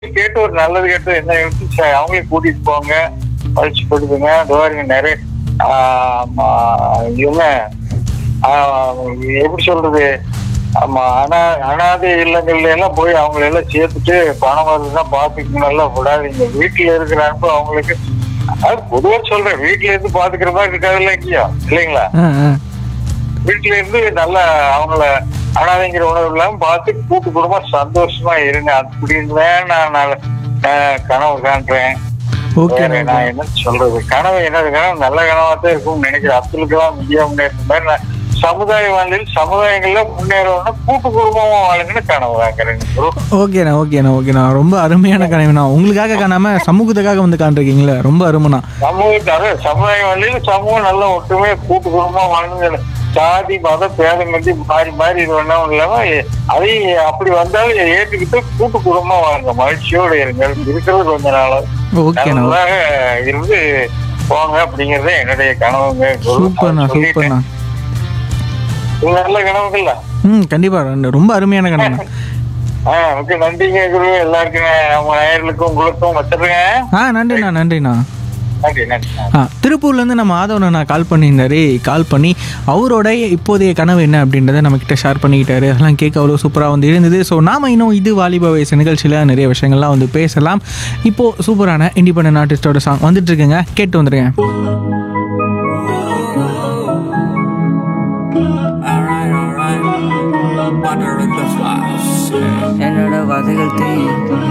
கேட்டு ஒரு நல்லது கேட்டு என்ன யோசிச்சு சரி, அவங்களே கூட்டிட்டு போங்க பழிச்சு கொடுக்குங்க துவாரிங்க நிறைய ஆமா, இவங்க ஆ, எப்படி சொல்றது ஆமா அனா அனாதை இல்லங்கள்ல எல்லாம் போய் அவங்கள எல்லாம் சேர்த்துட்டு பணம் வருதுன்னா பாத்துக்கணும் எல்லாம் விடாதீங்க வீட்டுல இருக்கிற அன்பு அவங்களுக்கு அது பொதுவா சொல்றேன் வீட்டுல இருந்து பாத்துக்கிற மாதிரி இருக்காதுல்ல இங்கேயோ இல்லைங்களா ஆ ஆ வீட்டுல இருந்து நல்லா அவங்கள அனாதைங்கிற உணவு இல்லாம பார்த்து கூட்டு குடும்பம் சந்தோஷமா இருங்க அப்படின்னு தான் நான் நல்ல- நான் கனவு காண்றேன் ஓகே வேற நான் என்ன சொல்றது கனவு என்னது கனவு நல்ல கனவா தான் இருக்கும்னு நினைக்கிறேன் அப்துல்கலாம் இந்தியா முன்னேற்ற மாதிரி நான் சமுதாய வாழ்வில் சமுதாயங்கள்ல முன்னேறணும்னா கூட்டு குடும்பமா வாழுங்கன்னு கனவு வாங்குறேன் bro. ஓகேண்ணா ஓகேண்ணா ஓகேண்ணா ரொம்ப அருமையான கனவுண்ணா உங்களுக்காக காணாம சமூகத்துக்காக வந்து காண்றீங்களே ரொம்ப அருமைண்ணா சமூகத்தை அதாவது சமுதாய வாழ்வில் சமூகம் நல்ல ஒற்றுமையா கூட்டு குடும்பமா வாழ்ந்து சாதி மத பேதம் வந்து மாறி மாறி இது ஒன்றும் இல்லாம அதையும் அப்படி வந்தாலும் ஏற்றுக்கிட்டு கூட்டு குடும்பமா வாங்க மகிழ்ச்சியோட இருங்க இருக்கிறது கொஞ்ச நாள் ஓகேண்ணா நல்லாக இருந்து போங்க அப்படிங்கறது என்னுடைய கனவுங்க குரு. சூப்பர்ண்ணா அது சொல்லிட்டேன். சூப்பர்ண்ணா இது நல்ல கனவுகள்ல ம் கண்டிப்பா ரெண்டு- ரொம்ப அருமையான கனவுண்ணா ஆஹ் ஓகே நன்றிங்க குரு எல்லாருக்கும் அவங்க நேயர்களுக்கும் உங்களுக்கும் வச்சிருங்க ஆ நன்றிண்ணா நன்றிண்ணா நன்றி நன்றி ஆ திருப்பூர்லேருந்து நம்ம ஆதவன் நான் கால் பண்ணியிருந்தாரு கால் பண்ணி அவரோட இப்போதைய கனவு என்ன அப்படின்றத நம்மக்கிட்ட ஷேர் பண்ணிக்கிட்டாரு அதெல்லாம் கேட்க அவ்வளோ சூப்பராக வந்து இருந்தது ஸோ நாம இன்னும் இது வாலிப வயசு நிகழ்ச்சியில் நிறைய விஷயங்கள்லாம் வந்து பேசலாம் இப்போது சூப்பரான இண்டிபெண்டன்ட் ஆர்டிஸ்டோட சாங் வந்துட்டு இருக்குங்க கேட்டு வந்துருங்க Alright, alright. Butter in the flash. என்னோட வதைகள் தெரியும்